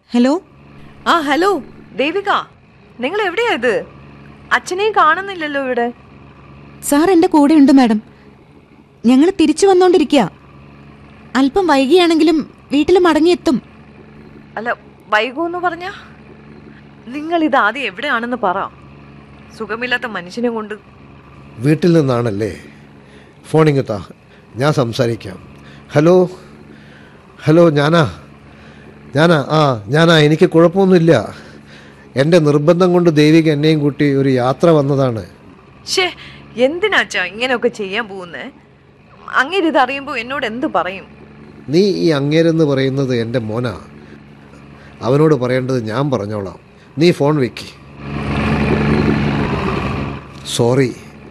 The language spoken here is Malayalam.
ഹലോ ആ ഹലോ ദേവിക നിങ്ങൾ എവിടെയാ ഇത് അച്ഛനെയും കാണുന്നില്ലല്ലോ ഇവിടെ സാർ എൻ്റെ കൂടെ ഉണ്ട് മാഡം ഞങ്ങൾ തിരിച്ചു വന്നുകൊണ്ടിരിക്കുക അല്പം വൈകിയാണെങ്കിലും വീട്ടിൽ മടങ്ങിയെത്തും അല്ല വൈകുമെന്ന് പറഞ്ഞ നിങ്ങൾ ഇത് ആദ്യം എവിടെയാണെന്ന് പറ സുഖമില്ലാത്ത മനുഷ്യനെ കൊണ്ട് വീട്ടിൽ നിന്നാണല്ലേ ഫോണിങ് താ ഞാൻ സംസാരിക്കാം ഹലോ ഹലോ ഞാനാ ഞാനാ ആ ഞാനാ എനിക്ക് കുഴപ്പമൊന്നുമില്ല എൻ്റെ നിർബന്ധം കൊണ്ട് ദേവിക എന്നെയും കൂട്ടി ഒരു യാത്ര വന്നതാണ് ഷേ എന്തിനാച്ചാ ഇങ്ങനെയൊക്കെ ചെയ്യാൻ പോകുന്നേ അങ്ങേര് ഇത് അറിയുമ്പോൾ എന്നോട് എന്ത് പറയും നീ ഈ അങ്ങേരെന്ന് പറയുന്നത് എൻ്റെ മോനാ അവനോട് പറയേണ്ടത് ഞാൻ പറഞ്ഞോളാം നീ ഫോൺ വെക്ക് സോറി